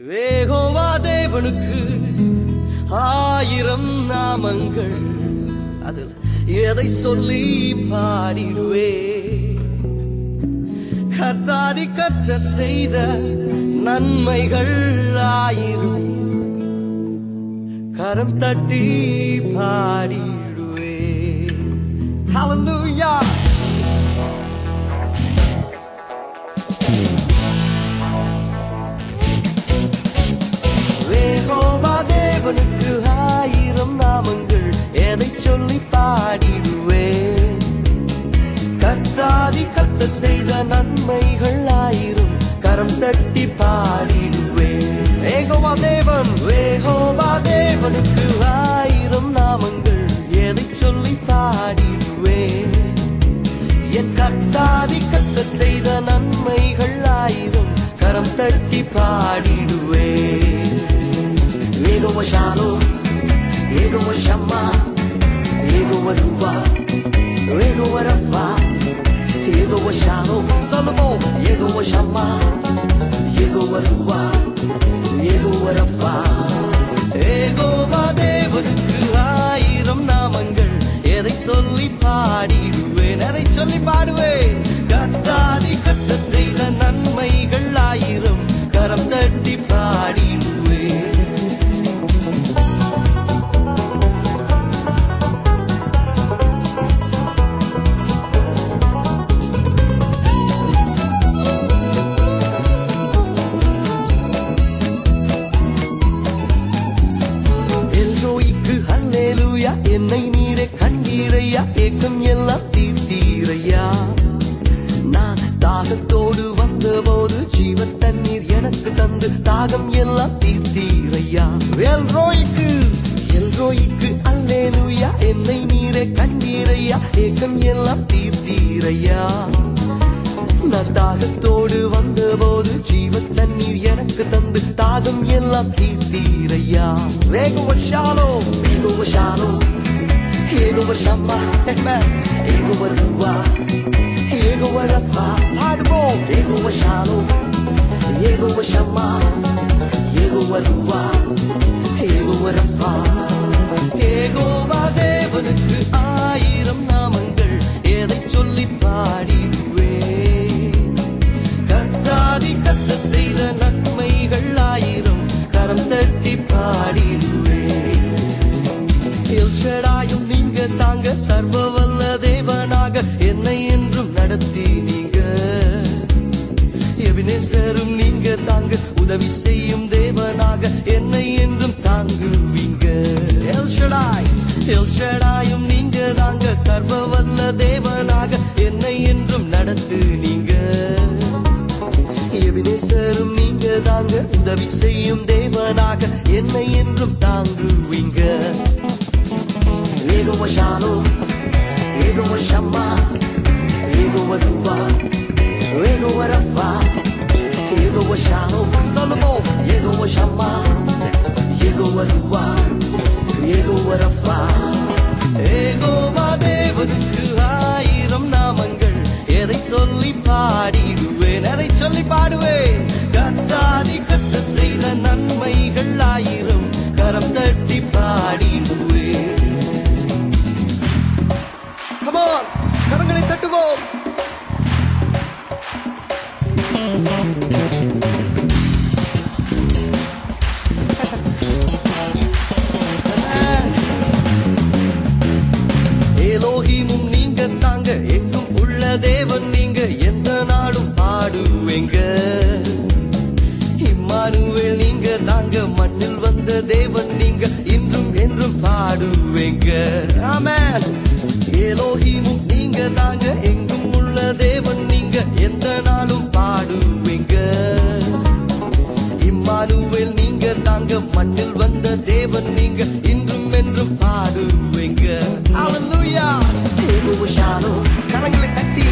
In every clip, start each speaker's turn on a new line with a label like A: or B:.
A: வேகோவா தேவனுக்கு ஆயிரம் நாமங்கள் அதில் எதை சொல்லி பாடிடுவே கர்த்தாதி கர்த்தர் செய்த நன்மைகள் ஆயிரம் கரம் தட்டி பாடிடுவே Hallelujah வேகோவா தேவனுக்கு ஆயிரம் நாமங்கள் எதை சொல்லி பாடிடுவேன் கர்த்தாதி கத்த செய்த நன்மைகள் ஆயிரம் கரம் தட்டி பாடிடுவேன் வேகோவா தேவன் வேகோவா தேவனுக்கு ஆயிரம் நாமங்கள் எதை சொல்லி பாடிடுவேன் என் கர்த்தாதி கத்த செய்த நன்மைகள் ஆயிரம் கரம் தட்டி பாடிடுவேன் ஏகோவ ஷாலோம் ஏகோவ ஷம்மா ஏகோவ ரூபா ஏகோவ ரஃபா ஏகோவ ஷாலோம் சொல்லுவோம் ஏகோவ ஷம்மா ஏகோவ ரூபா ஏகோவ ரஃபா ஏகோவா தேவனுக்கு ஆயிரம் நாமங்கள் எதை சொல்லி பாடிடுவேன் எதை சொல்லி பாடுவேன் கத்தாதி கத்த செய்த நன்மைகள் ஆயிரம் கரம் தட்டி பாடிடுவேன் எல்ரோய்க்கு அல்லேலூயா என்னை நீரே கண்டீரையா ஏக்கம் எல்லாம் தீர்த்தீரையா நான் தாகத்தோடு வந்தபோது ஜீவ தண்ணீர் எனக்கு தந்து தாகம் எல்லாம் தீர்த்தீரையா எல்ரோய்க்கு எல்ரோய்க்கு அல்லேலூயா என்னை நீரே கண்டீரையா ஏக்கம் எல்லாம் தீர்த்தீரையா நான் தாகத்தோடு வந்தபோது ஜீவ தண்ணீர் எனக்கு தந்து தாகம் எல்லாம் தீர்த்தீரையா வேகுவ ஷாலோ வேகுவ ஷாலோ ஏகுவ ஷம்மா ஏகுவ ரூவா ஏகுவ ரஃபா பாடுவோம் ஏகுவ ஷாலோ ஏகுவ ஷம்மா ஏகுவ ரூவா ஏகுவ ரஃபா ஏகோவா தேவனுக்கு ஆயிரம் நாமங்கள் எதை சொல்லி பாடிடுவேன் கர்த்தாதி கத்த செய்த நன்மைகள் ஆயிரம் கரம் தட்டி பாடிடுவேன் எல்ஷடாயும் நீங்க தாங்க சர்வ வல்ல தேவனாக என்னை என்றும் நடத்தி நீங்க எபினேசரும் நீங்க தாங்க உதவி செய்யும் தேவனாக என்னை என்றும் தாங்குவீங்க எல்ஷடாய் எல்ஷடாயும் நீங்க தாங்க சர்வ வல்ல தேவனாக என்னை என்றும் நடத்து நீங்க எபினேசரும் நீங்க தாங்க உதவி செய்யும் தேவனாக என்னை என்றும் தாங்குவீங்க ஏகோவ ஷாலோ ஏகோவ ஷம்மா ஏகோவ ரூபா ஏகோவ ரஃபா ஏகோவ ஷாலோ சொல்லுவோம் ஏகோவ ஷம்மா ஏகோவ ரூபா ஏகோவ ரஃபா ஏகோவா தேவனுக்கு ஆயிரம் நாமங்கள் எதை சொல்லி பாடிடுவேன் எதை சொல்லி பாடுவேன் கத்தாதி கத்த செய்த நன்மைகள் ஆயிரம் கரம் தட்டி பாடிடுவேன் Come on, கரங்களை தட்டுவோம் ஏலோகிமும் நீங்க தாங்க எங்கும் உள்ள தேவன் நீங்க எந்த நாடும் பாடுவேங்க இம்மானுவேல் நீங்க தாங்க மண்ணில் வந்த தேவன் நீங்க இன்றும் என்றும் பாடுவேங்க ஆமென் ஏலோகிமும் நீங்க தாங்க எங்கும் உள்ள தேவன் நீங்க எந்த நாளும் பாடுவேங்க இம்மானுவேல் நீங்க தாங்க மண்ணில் வந்த தேவன் நீங்க இன்றும் என்றும் பாடுவீங்க ஹalleluya ஏகோவ ஷாலோ கரங்களை தட்டி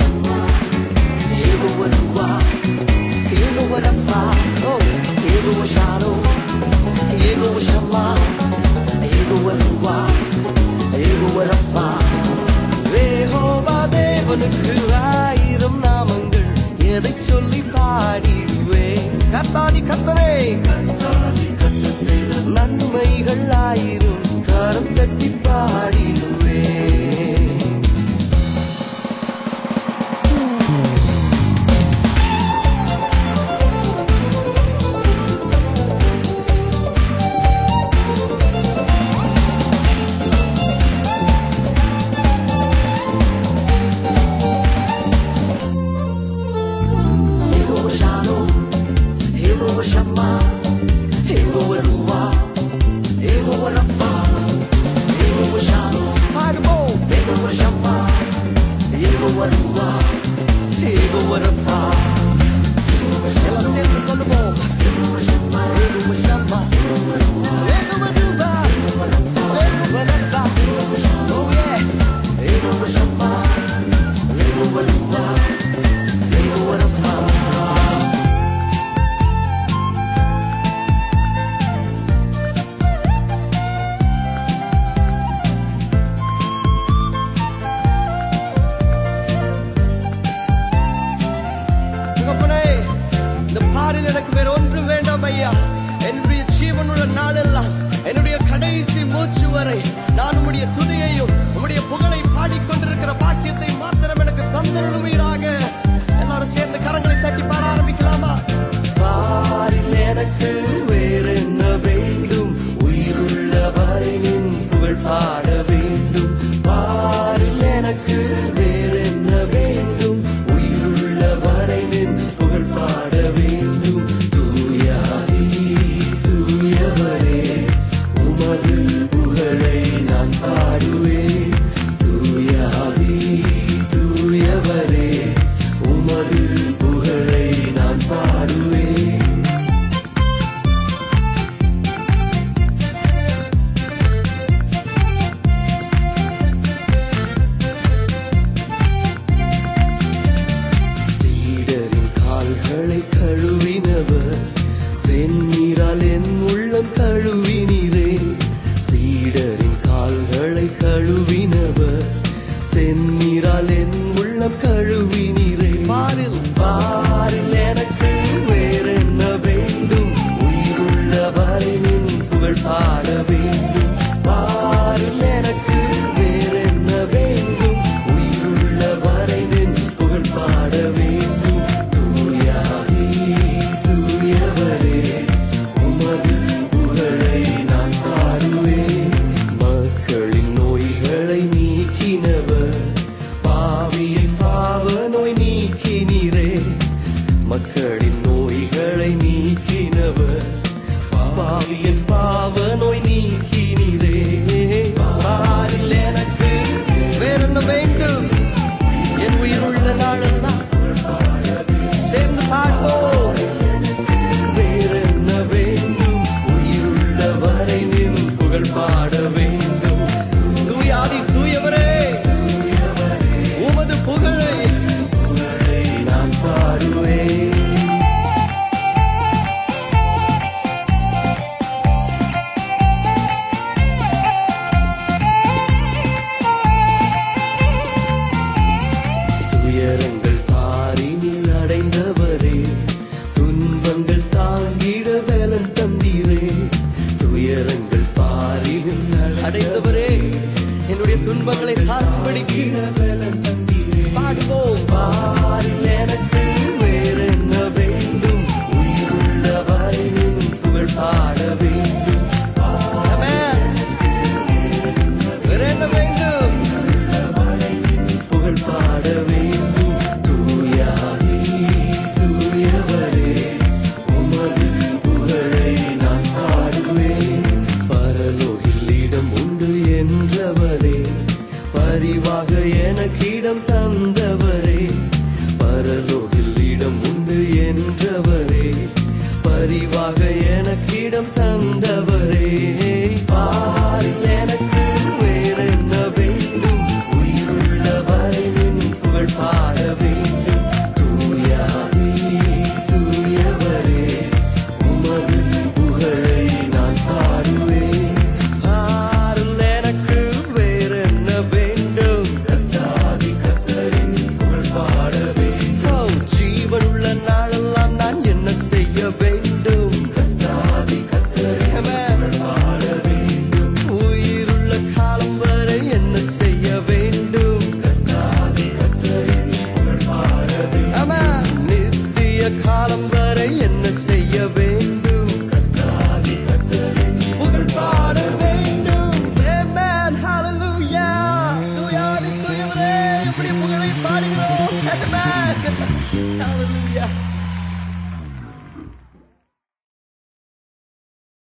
A: ஏகோவ ரூவா ஏகோவ ரஃபா ஓ ஏகோவ ஷாலோ ஏகோவ ஷம்மா ஏகோவ ரூவா ஏகோவ ரஃபா வேகோவா தேவனுக்கு ஆயிரம் நாமங்கள் எதை சொல்லி பாடிடுவேன் கத்தாதி கத்தனே Ego Shama, Ego Ruwa, Ego Rafa, Ego Shalom, Ego Shama, Ego Ruwa, Ego Rafa. எல்லாம் சேர்ந்து சொல்லுவோம் Ego Shama, Ego Shama, Ego Ruwa, Ego Rafa. Oh yeah, Ego Shama, Ego Ruwa, Ego Rafa. தகப்பனே, இந்த பாரில் எனக்கு வேற ஒன்றும் வேண்டாம் ஐயா என்னுடைய ஜீவனுள்ள நாளெல்லாம் என்னுடைய கடைசி மூச்சு வரை நான் உம்முடைய துதியையும் உம்முடைய புகழை பாடிக்கொண்டிருக்கிற பாக்கியத்தை மாத்திரம் எனக்கு தந்தருளுவீராக எல்லாரும் சேர்ந்து கரங்களை தட்டி பாட ஆரம்பிக்கலாமா பாரில் எனக்கு வேற என்ன வேண்டும் உயிருள்ள வரை நின் புகழ் பாட வேண்டும் பாரில் எனக்கு வேற என்ன வேண்டும் உயிருள்ள வரை நின் புகழ் பாட வேண்டும் தூயாதி தூயவரே உமது புகழை நான் பாடுவேன் தூயாதி தூயவரே உமது புகழை நான் பாடுவேன் சீடரின் கால்களை கழுவினவர் செந்நீரால் என் உள்ளம் கழுவினீரே சீடரின் கால்களை கழுவினவர் செந்நீரால் என் உள்ளம் கழுவினீரே பாரில் பாரில் எனக்கு வேற என்ன வேண்டும் உயிருள்ள வரை நின் புகழ் பாட வேண்டும் பாரில் எனக்கு வேற என்ன வேண்டும் உயிருள்ள வரை நின் புகழ் பாட வேண்டும் தூயாதி தூயவரே உமது புகழை நான் பாடுவேன் மக்களின் நோய்களை நீக்கினவர் பாவியை பாவ நோய் நீக்கினீரே மக்களின் நோய்களை நீக்கினவர் பாவியின் பாவ நோய் நீக்கினீரே பாரில் எனக்கு வேறென்ன வேண்டும் என் உயிருள்ள நாளெல்லாம் சேர்ந்து பாடுவோம் வேறென்ன வேண்டும் உயிருள்ள வரை நின் புகழ் பாட வேண்டும் தூயாதி தூயவரே உமது புகழை நான் பாடுவேன் துயரங்கள் பாரினில் அடைந்தவரே துன்பங்கள் தாங்கிட பலன் தந்தீரே துயரங்கள் பாரினில் அடைந்தவரே என்னுடைய துன்பங்களை தாக்கும்படிக்கிட பலன் தந்தீரே பாடுவோம் பாரில் எனக்கு வேற என்ன வேண்டும் உயிருள்ள வரை நின் புகழ் பாட வேண்டும் Amen. வேற என்ன வேண்டும் புகழ் பாட வேண்டும் தூயாதி தூயவரே உமது புகழை நான் பாடுவேன் பரலோகில் இடம் உண்டு என்றவரே பரிவாக எனக்கிடம் தந்தவரே பரலோகில் இடம் உண்டு என்றவரே பரிவாக எனக்கிடம் தந்தவரே பாரில் எனக்கு வேற என்ன வேண்டும் உயிருள்ள வரை நின் புகழ் பாட வேண்டும் தூயாதி தூயவரே உமது புகழை நான் பாடுவேன் பாரில் எனக்கு வேற என்ன வேண்டும் கத்தாதி கத்தரின் புகழ் பாட வேண்டும் ஜீவனுள்ள நாளெல்லாம் நான் என்ன செய்ய வேண்டும் கத்தாதி கத்தரின் புகழ் பாட வேண்டும் உயிருள்ள காலம் வரை என்ன செய்ய வேண்டும் கத்தாதி கத்தரின் புகழ் பாட வேண்டும் நித்திய காலம் வரை என்ன செய்ய வேண்டும் கத்தாதி கத்தரின் புகழ் பாட வேண்டும் Amen. Hallelujah. தூயாதி தூயவரே, இப்படி புகழை பாடுகிறோம். Amen. Hallelujah.